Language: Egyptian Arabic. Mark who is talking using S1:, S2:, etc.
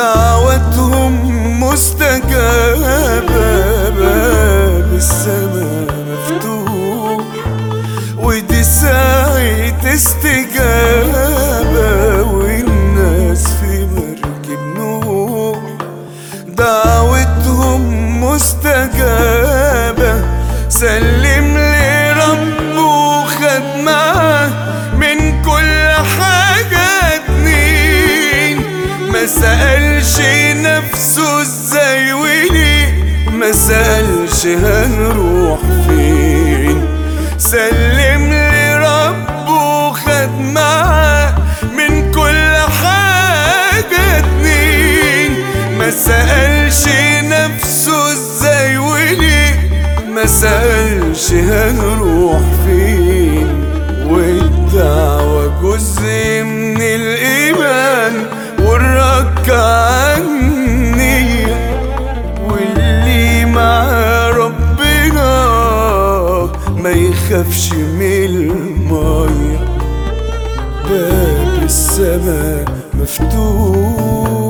S1: دعوتهم مستجابة باب السماء مفتوح ودي ساعة استجابة والناس في مركب نوح دعوتهم مستجابة سلم لربه خد معاه من كل حاجة اتنين ما سألش نفسه ازاي وليه ما سألش هنروح فين سلم لربه خد معاه من كل حاجة اتنين ما سألش نفسه ازاي وليه ما سألش هنروح فين والدعوة جزء من الإيمان والركعة النية واللي مع ربنا ما يخافش من المية باب السماء مفتوح